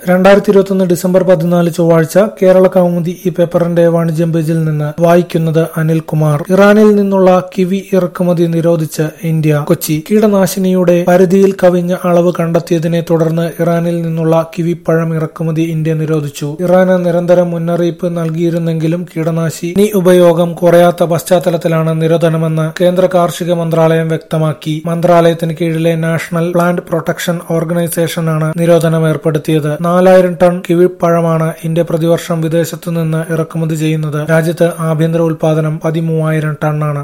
രണ്ടായിരത്തി ഇരുപത്തൊന്ന് ഡിസംബർ പതിനാല് ചൊവ്വാഴ്ച കേരള കൗമുദി ഈ പേപ്പറിന്റെ വാണിജ്യം പേജിൽ നിന്ന് വായിക്കുന്നത് അനിൽകുമാർ ഇറാനിൽ നിന്നുള്ള കിവി ഇറക്കുമതി നിരോധിച്ച് ഇന്ത്യ കൊച്ചി കീടനാശിനിയുടെ പരിധിയിൽ കവിഞ്ഞ അളവ് കണ്ടെത്തിയതിനെ തുടർന്ന് ഇറാനിൽ നിന്നുള്ള കിവി പഴം ഇറക്കുമതി ഇന്ത്യ നിരോധിച്ചു ഇറാന് നിരന്തരം മുന്നറിയിപ്പ് നൽകിയിരുന്നെങ്കിലും കീടനാശിനി ഉപയോഗം കുറയാത്ത പശ്ചാത്തലത്തിലാണ് നിരോധനമെന്ന് കേന്ദ്ര കാർഷിക മന്ത്രാലയം വ്യക്തമാക്കി മന്ത്രാലയത്തിന് കീഴിലെ നാഷണൽ പ്ലാന്റ് പ്രൊട്ടക്ഷൻ ഓർഗനൈസേഷനാണ് നിരോധനം ഏർപ്പെടുത്തിയത് നാലായിരം ടൺ കിവിപ്പഴമാണ് ഇന്ത്യ പ്രതിവർഷം വിദേശത്തു നിന്ന് ഇറക്കുമതി ചെയ്യുന്നത് രാജ്യത്ത് ആഭ്യന്തര ഉൽപാദനം പതിമൂവായിരം ടണ്ണാണ്